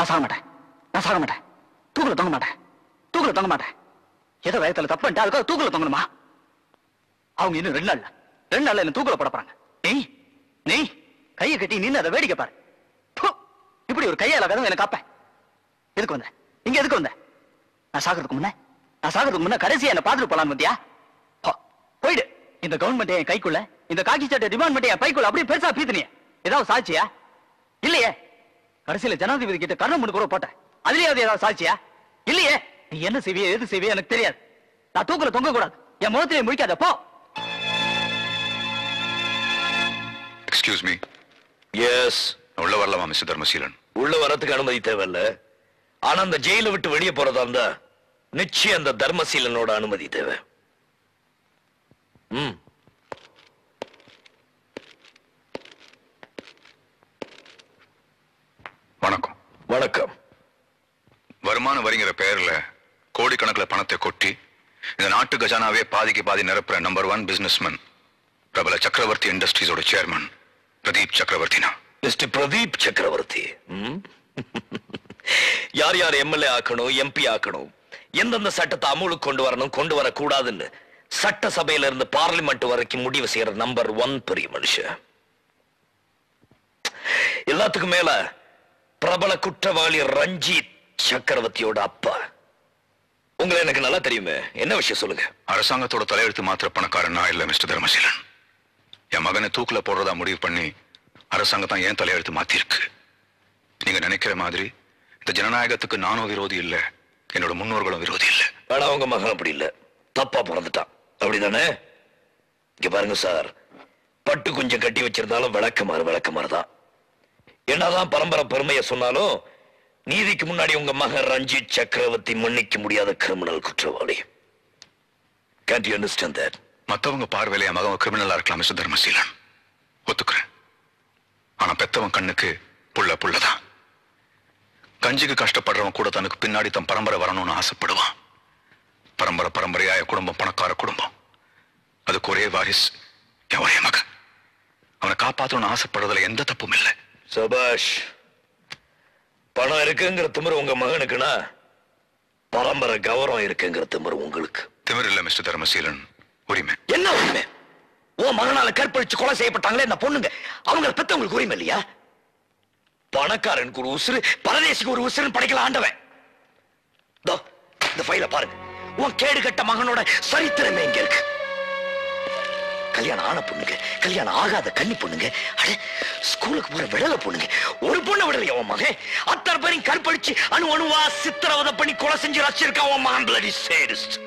நான் சாக மாட்டேன் நான் சாக மாட்டேன் தூக்குல தொங்க மாட்டேன் தூக்குல தொங்க மாட்டேன் ஏதோ வயத்துல தப்பு பண்ணிட்டு அதுக்காக தூக்குல தொங்கணுமா அவங்க இன்னும் ரெண்டு நாள்ல ரெண்டு நாள்ல என்ன தூக்குல போட போறாங்க நீ நீ கையை கட்டி நின்னு அதை வேடிக்கை பாரு ப்பு! இப்படி ஒரு கையால கதவை என்ன காப்பேன் எதுக்கு வந்த இங்க எதுக்கு வந்த நான் சாகிறதுக்கு முன்ன நான் சாகிறதுக்கு முன்ன கடைசியா என்ன பாத்துட்டு போலாம் பத்தியா போயிடு இந்த கவர்மெண்ட் என் கைக்குள்ள இந்த காக்கி சட்டை டிபார்ட்மெண்ட் என் பைக்குள்ள அப்படியே பெருசா பீத்துனிய ஏதாவது சாட்சியா இல்லையே கடைசியில ஜனாதிபதி கிட்ட கண்ணம் முன்னு கூட போட்டேன் அதுலயாவது ஏதாவது சாட்சியா இல்லையே நீ என்ன செய்விய எது செய்விய எனக்கு தெரியாது நான் தூக்குல தொங்க கூடாது என் முகத்திலே முடிக்காத போ எக்ஸ்கியூஸ் மீ எஸ் உள்ள வரலாமா மிஸ்டர் தர்மசீலன் உள்ள வரதுக்கு அனுமதி தேவையில்ல ஆனா அந்த ஜெயில விட்டு வெளியே போறதா இருந்தா நிச்சயம் அந்த தர்மசீலனோட அனுமதி தேவை ம் வணக்கம் வணக்கம் வருமான வரிங்கிற பெயர்ல கோடிக்கணக்கில் பணத்தை கொட்டி இந்த நாட்டு கஜானாவே பாதிக்கு பாதி நிரப்புற நம்பர் ஒன் பிசினஸ்மேன் பிரபல சக்கரவர்த்தி இண்டஸ்ட்ரீஸோட சேர்மன் பிரதீப் சக்கரவர்த்தினா மிஸ்டர் பிரதீப் சக்கரவர்த்தி ம்? யார் யார் எம்எல்ஏ ஆக்கணும் எம்பி ஆக்கணும் எந்தெந்த சட்டத்தை அமுலுக்கு கொண்டு வரணும் கொண்டு வரக்கூடாதுன்னு சட்டசபையில இருந்து பார்லிமெண்ட் வரைக்கும் முடிவு செய்யற நம்பர் ஒன் பெரிய மனுஷன் எல்லாத்துக்கும் மேல பிரபல குற்றவாளி ரஞ்சித் சக்கரவர்த்தியோட அப்பா உங்களை எனக்கு நல்லா தெரியுமே என்ன விஷயம் சொல்லுங்க அரசாங்கத்தோட தலையெழுத்து மாத்திர பணக்காரன் நான் இல்ல மிஸ்டர் தர்மசீலன் என் மகனை தூக்குல போடுறதா முடிவு பண்ணி அரசாங்கம் தான் ஏன் தலையெழுத்து மாத்திருக்கு நீங்க நினைக்கிற மாதிரி இந்த ஜனநாயகத்துக்கு நானும் விரோதி இல்ல என்னோட முன்னோர்களும் விரோதி இல்ல ஆனா உங்க மகன் அப்படி இல்ல தப்பா பிறந்துட்டான் அப்படிதானே இங்க பாருங்க சார் பட்டு கொஞ்சம் கட்டி வச்சிருந்தாலும் விளக்கமாறு விளக்கமாறு தான் என்னதான் பரம்பரை பெருமையை சொன்னாலும் நீதிக்கு முன்னாடி உங்க மகன் ரஞ்சித் சக்கரவர்த்தி மன்னிக்க முடியாத கிரிமினல் குற்றவாளி கேன் யூ அண்டர்ஸ்டாண்ட் தட் மத்தவங்க பார்வையில என் மகன் கிரிமினலா இருக்கலாம் மிஸ்டர் தர்மசீலன் ஒத்துக்கிறேன் ஆனா பெத்தவன் கண்ணுக்கு புள்ள புள்ளதான் கஞ்சிக்கு கஷ்டப்படுறவன் கூட தனக்கு பின்னாடி தன் பரம்பரை வரணும்னு ஆசைப்படுவான் பரம்பரை பரம்பரையா என் குடும்பம் பணக்கார குடும்பம் அதுக்கு ஒரே வாரிஸ் என் ஒரே மகன் அவனை காப்பாத்தணும்னு ஆசைப்படுறதுல எந்த தப்பும் இல்லை சபாஷ் பணம் இருக்குங்கிற திமிரு உங்க மகனுக்குன்னா பரம்பரை கௌரவம் இருக்குங்கிற திமிரு உங்களுக்கு திமிர் இல்ல மிஸ்டர் தர்மசீலன் உரிமை என்ன உரிமை உன் மகனால கற்பழிச்சு கொலை செய்யப்பட்டாங்களே இந்த பொண்ணுங்க அவங்க பெத்தவங்களுக்கு உரிமை இல்லையா பணக்காரனுக்கு ஒரு உசுறு பரதேசிக்கு ஒரு உசுறு படைக்கல ஆண்டவன் தோ, இந்த ஃபைல பாருங்க உன் கேடு கட்ட மகனோட சரித்திரமே இங்க இருக்கு கல்யாணம் ஆன பொண்ணுங்க கல்யாணம் ஆகாத கன்னி பொண்ணுங்க அட ஸ்கூலுக்கு போற விடல பொண்ணுங்க ஒரு பொண்ணை விடலையா உன் மகன் அத்தனை பேரையும் கற்பழிச்சு அணு அணுவா சித்திரவதை பண்ணி கொலை செஞ்சு ரசிச்சிருக்கான் உன் மகன் பிளடி சேரிஸ்ட்